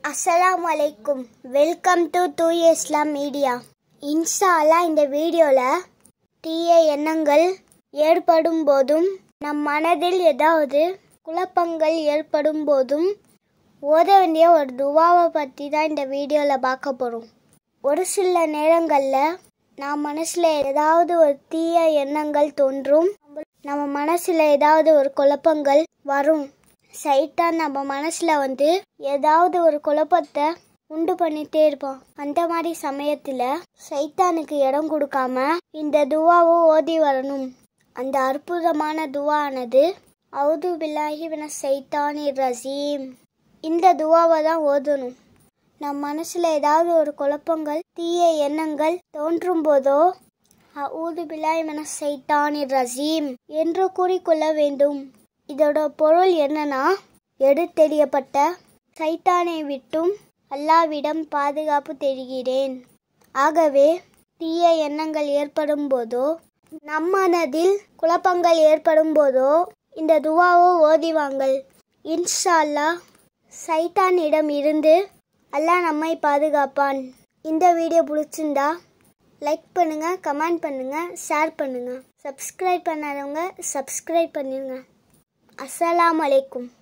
அஸ்ஸலாமு அலைக்கும் welcome to தூய இஸ்லாம் மீடியா இன்ஷா அல்லாஹ் இந்த வீடியோவில் தீய எண்ணங்கள் ஏற்படும் போதும் நம் மனதில் ஏதாவது குழப்பங்கள் ஏற்படும் போதும் ஓத வேண்டிய ஒரு துவாவை பற்றி தான் இந்த வீடியோவில் பார்க்க போகிறோம் ஒரு சில நேரங்களில் நாம் மனசில் ஏதாவது ஒரு தீய எண்ணங்கள் தோன்றும் நம்ம மனசில் ஏதாவது ஒரு குழப்பங்கள் வரும் சைட்டான் நம்ம மனசில் வந்து ஏதாவது ஒரு குழப்பத்தை உண்டு பண்ணிட்டே இருப்பான் அந்த மாதிரி சமயத்தில் சைத்தானுக்கு இடம் கொடுக்காம இந்த துவாவை ஓதி வரணும் அந்த அற்புதமான துவானது அவுது பில்லாஹி வின சைத்தானி ரசீம் இந்த துவாவை தான் ஓதணும் நம் மனசில் ஏதாவது ஒரு குழப்பங்கள் தீய எண்ணங்கள் தோன்றும் போதோ அவுது பில்லாஹி வின சைத்தானி ரசீம் என்று கூறிக்கொள்ள வேண்டும் இதோட பொருள் என்னன்னா எடுத்தெறியப்பட்ட சைத்தானை விட்டும் அல்லாவிடம் பாதுகாப்பு தெரிகிறேன் ஆகவே தீய எண்ணங்கள் ஏற்படும் போதோ நம் மனதில் குழப்பங்கள் ஏற்படும் போதோ இந்த துவாவோ ஓதிவாங்கள் இன்ஷா அல்லாஹ் சைத்தானிடம் இருந்து அல்லாஹ் நம்மை பாதுகாப்பான் இந்த வீடியோ பிடிச்சிருந்தா லைக் பண்ணுங்க கமெண்ட் பண்ணுங்க ஷேர் பண்ணுங்க சப்ஸ்கிரைப் பண்ணாதவங்க சப்ஸ்கிரைப் பண்ணிருங்க அஸ்ஸலாமு அலைக்கும்